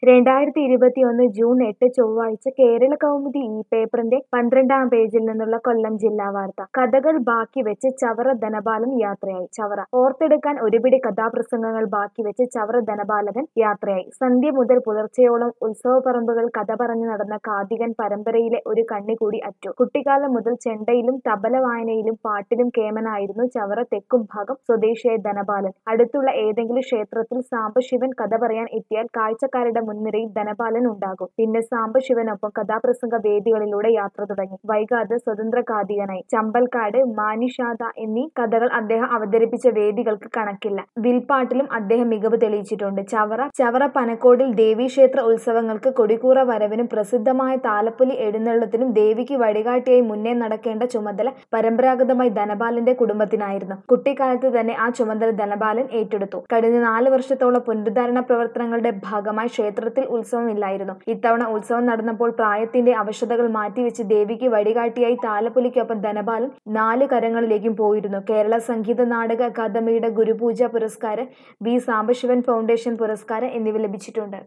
രണ്ടായിരത്തി ഇരുപത്തിയൊന്ന് ജൂൺ എട്ട് ചൊവ്വാഴ്ച കേരള കൗമുദി ഈ പേപ്പറിന്റെ പന്ത്രണ്ടാം പേജിൽ നിന്നുള്ള കൊല്ലം ജില്ലാ വാർത്ത കഥകൾ ബാക്കി വെച്ച് ചവറ ധനപാലൻ യാത്രയായി ചവറ ഓർത്തെടുക്കാൻ ഒരുപിടി കഥാപ്രസംഗങ്ങൾ ബാക്കി വെച്ച് ചവറ ധനപാലകൻ യാത്രയായി സന്ധ്യ മുതൽ പുലർച്ചെയോളം ഉത്സവപ്പറമ്പുകൾ കഥ പറഞ്ഞു നടന്ന കാതികൻ പരമ്പരയിലെ ഒരു കണ്ണി കൂടി അറ്റു കുട്ടിക്കാലം മുതൽ ചെണ്ടയിലും തബല വായനയിലും പാട്ടിലും കേമനായിരുന്നു ചവറ തെക്കും ഭാഗം സ്വദേശിയായ ധനപാലൻ അടുത്തുള്ള ഏതെങ്കിലും ക്ഷേത്രത്തിൽ സാംബശിവൻ കഥ പറയാൻ എത്തിയാൽ കാഴ്ചക്കാരുടെ മുൻനിരയിൽ ധനപാലൻ ഉണ്ടാകും പിന്നെ സാംബശിവനൊപ്പം കഥാപ്രസംഗ വേദികളിലൂടെ യാത്ര തുടങ്ങി വൈകാതെ സ്വതന്ത്ര കാതികനായി ചമ്പൽക്കാട് മാനിഷാദ എന്നീ കഥകൾ അദ്ദേഹം അവതരിപ്പിച്ച വേദികൾക്ക് കണക്കില്ല വിൽപ്പാട്ടിലും അദ്ദേഹം മികവ് തെളിയിച്ചിട്ടുണ്ട് ചവറ ചവറ പനക്കോടിൽ ദേവീക്ഷേത്ര ഉത്സവങ്ങൾക്ക് കൊടിക്കൂറ വരവിനും പ്രസിദ്ധമായ താലപ്പൊലി എഴുന്നള്ളത്തിനും ദേവിക്ക് വഴികാട്ടിയായി മുന്നേ നടക്കേണ്ട ചുമതല പരമ്പരാഗതമായി ധനപാലന്റെ കുടുംബത്തിനായിരുന്നു കുട്ടിക്കാലത്ത് തന്നെ ആ ചുമതല ധനപാലൻ ഏറ്റെടുത്തു കഴിഞ്ഞ നാല് വർഷത്തോളം പുനരുദ്ധാരണ പ്രവർത്തനങ്ങളുടെ ഭാഗമായി ക്ഷേത്രത്തിൽ ഉത്സവമില്ലായിരുന്നു ഇത്തവണ ഉത്സവം നടന്നപ്പോൾ പ്രായത്തിന്റെ അവശതകൾ മാറ്റിവെച്ച് ദേവിക്ക് വഴികാട്ടിയായി താലപ്പൊലിക്കൊപ്പം ധനപാലൻ നാല് കരങ്ങളിലേക്കും പോയിരുന്നു കേരള സംഗീത നാടക അക്കാദമിയുടെ ഗുരുപൂജ പുരസ്കാരം വി സാംബശിവൻ ഫൗണ്ടേഷൻ പുരസ്കാരം എന്നിവ ലഭിച്ചിട്ടുണ്ട്